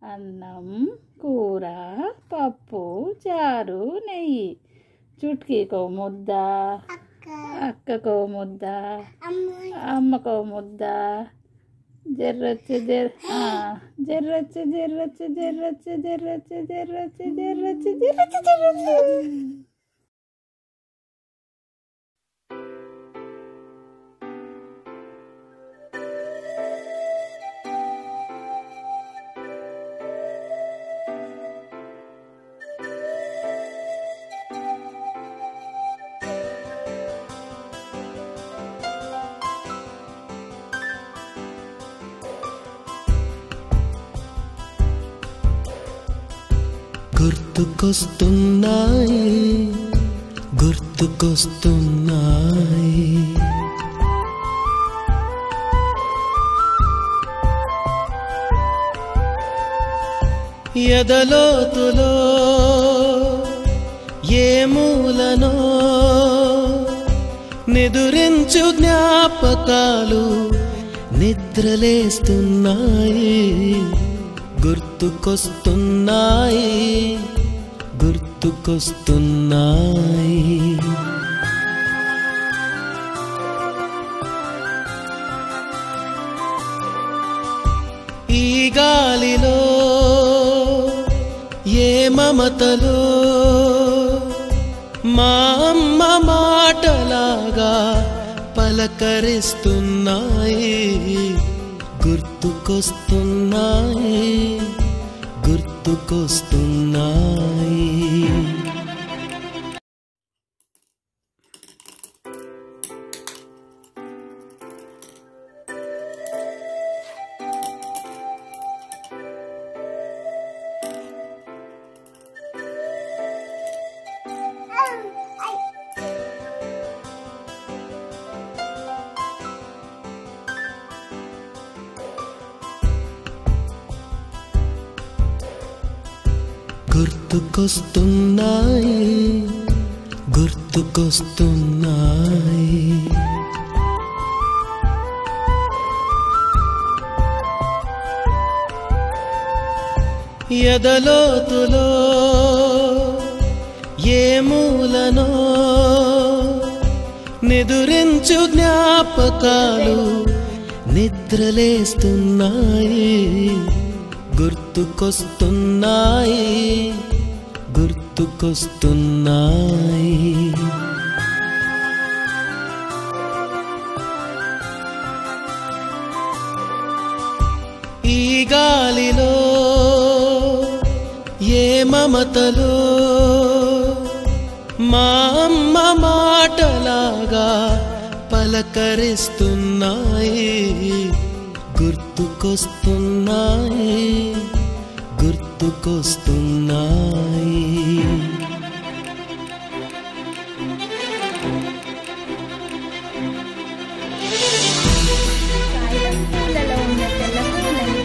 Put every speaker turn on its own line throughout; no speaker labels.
అన్నం కూర పప్పు చారు నెయ్యి చుట్కీకో ముద్ద అక్కకో ముద్ద అమ్మకో ముద్ద జర్రచ్చు జర్ ఆ, జర్రచ్చు జర్రచ్చు జర్రచ్చు జర్రచ్చు జర్రచ్చు జర్రచ్చు జర్రచ్చు జర్రచ్చు
గుర్తుకొస్తున్నాయి గుర్తుకొస్తున్నాయి ఎదలోతులో ఏ మూలనో నిదురించు జ్ఞాపకాలు నిద్రలేస్తున్నాయి గుర్తుకొస్తున్నాయి గుర్తుకొస్తున్నాయి ఈ గాలిలో ఏ మమతలో మా అమ్మ మాటలాగా పలకరిస్తున్నాయి గుర్తుకొస్తున్నాయి గుర్తుకొస్తున్నాయి గుర్తుకొస్తున్నాయి గుర్తుకొస్తున్నాయి ఎదలోతులో ఏ మూలనో నిదురించు జ్ఞాపకాలు నిద్రలేస్తున్నాయి గుర్తుకొస్తున్నాయి గుర్తుకొస్తున్నాయి ఈ గాలిలో ఏ మమతలో మా అమ్మ మాటలాగా పలకరిస్తున్నాయి గుర్తుకొస్తున్నాయి గుర్తుకొస్తున్నాయి
కాగితం పూలలో ఉన్న తెల్ల పూలను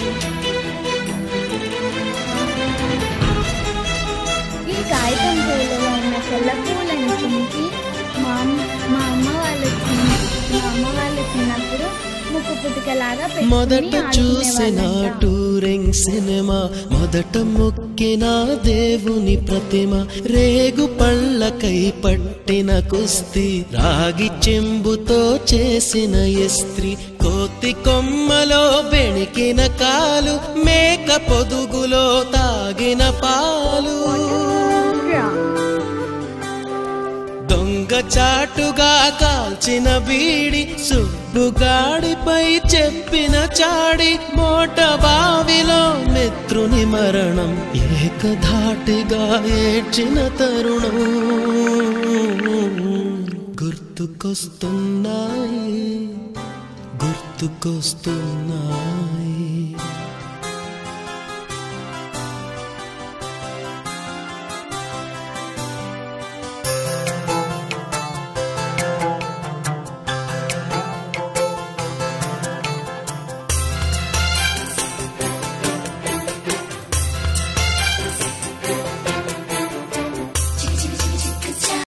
చింపి ఈ కాగితం పూలలో ఉన్న తెల్ల పూలను చింపి మా అమ్మ మా అమ్మ వాళ్ళు చిన్న- మా అమ్మ వాళ్ళు చిన్నప్పుడు ముక్కు పుట్టుకలాగా పెట్టుకుని
మొదట చూసిన
ఆడుకునేవాళ్ళంట.
టూరింగ్ సినిమా మొదట మొక్కిన దేవుని ప్రతిమ రేగు పళ్ళకై పట్టిన కుస్తీ రాగి చెంబుతో చేసిన ఇస్త్రీ కోతి కొమ్మలో బెణికిన కాలు మేక పొదుగులో తాగిన పాలు దొంగ చాటుగా కాల్చిన బీడి సుబ్బుగాడిపై చెప్పిన చాడి మోట బావిలో మిత్రుని మరణం ఏకధాటిగా ఏడ్చిన తరుణం గుర్తుకొస్తున్నాయి గుర్తుకొస్తున్నాయి